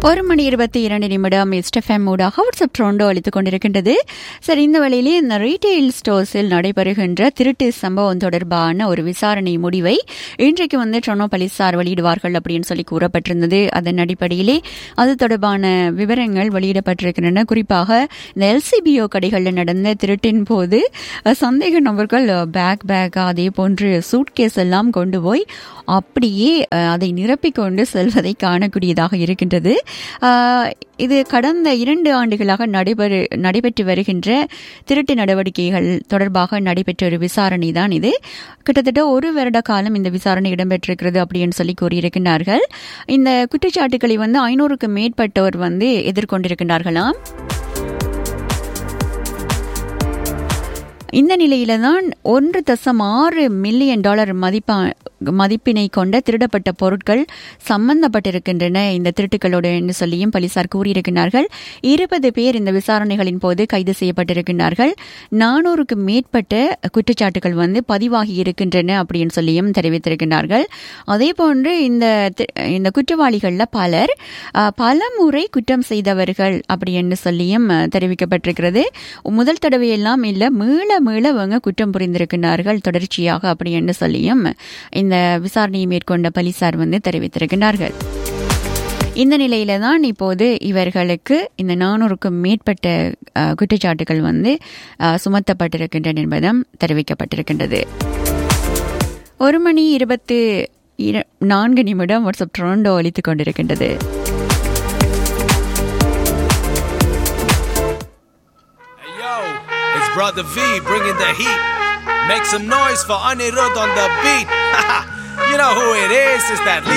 ஒரு மணி இருபத்தி இரண்டு நிமிடம் எஸ்டெஃப்எம் ஊடாக வாட்ஸ்அப் ட்ரோண்டோ அளித்துக் கொண்டிருக்கின்றது சரி இந்த வேளையிலே இந்த ரீட்டைல் ஸ்டோர்ஸில் நடைபெறுகின்ற திருட்டு சம்பவம் தொடர்பான ஒரு விசாரணை முடிவை இன்றைக்கு வந்து ட்ரோனோ போலீசார் வெளியிடுவார்கள் அப்படின்னு சொல்லி கூறப்பட்டிருந்தது அதன் அடிப்படையிலே அது தொடர்பான விவரங்கள் வெளியிடப்பட்டிருக்கின்றன குறிப்பாக இந்த எல்சிபிஓ கடைகளில் நடந்த திருட்டின் போது அஹ், சந்தேக நபர்கள் பேக் பேக் அதே போன்று சூட்கேஸ் எல்லாம் கொண்டு போய் அப்படியே அஹ், அதை நிரப்பிக்கொண்டு செல்வதை காணக்கூடியதாக இருக்கின்றது ஆஹ், இது கடந்த இரண்டு ஆண்டுகளாக நடைபெறு நடைபெற்று வருகின்ற திருட்டு நடவடிக்கைகள் தொடர்பாக நடைபெற்ற ஒரு விசாரணை தான் இது கிட்டத்தட்ட ஒரு வருட காலம் இந்த விசாரணை இடம்பெற்றிருக்கிறது அப்படின்னு சொல்லி கூறியிருக்கிறார்கள் இந்த குற்றச்சாட்டுகளை வந்து ஐநூறுக்கு மேற்பட்டோர் வந்து எதிர்கொண்டிருக்கின்றார்களாம் இந்த நிலையில தான் ஒன்று தசம் ஆறு மில்லியன் டாலர் மதிப்பா மதிப்பினை கொண்ட திருடப்பட்ட பொருட்கள் சம்பந்தப்பட்டிருக்கின்றன இந்த திருட்டுகளோடு என்று சொல்லியும் போலீசார் கூறியிருக்கிறார்கள் இருபது பேர் இந்த விசாரணைகளின் போது கைது செய்யப்பட்டிருக்கிறார்கள் நானூறுக்கு மேற்பட்ட குற்றச்சாட்டுகள் வந்து பதிவாகி இருக்கின்றன அப்படின்னு சொல்லியும் தெரிவித்திருக்கிறார்கள் அதே போன்று இந்த தி- இந்த குற்றவாளிகள்ல பலர் அஹ், பல முறை குற்றம் செய்தவர்கள் அப்படின்னு சொல்லியும் அஹ், தெரிவிக்கப்பட்டிருக்கிறது முதல் தடவையெல்லாம் இல்ல மீள மீள அவங்க குற்றம் புரிந்திருக்கிறார்கள் தொடர்ச்சியாக அப்படின்னு சொல்லியும் இந்த விசாரணையை மேற்கொண்ட போலீசார் வந்து தெரிவித்திருக்கிறார்கள் இந்த நிலையில தான் இப்போது இவர்களுக்கு இந்த நானூறுக்கும் மேற்பட்ட அஹ், குற்றச்சாட்டுகள் வந்து அஹ், சுமத்தப்பட்டிருக்கின்றன என்பதும் தெரிவிக்கப்பட்டிருக்கின்றது ஒரு மணி இருபத்து இர- நான்கு நிமிடம் வாட்ஸ்அப் ட்ரோண்டோ அளித்துக் கொண்டிருக்கின்றது Hey yo, it's Brother V bringing the heat. Make some noise for Anirudh on the beat. you know who it is, it's that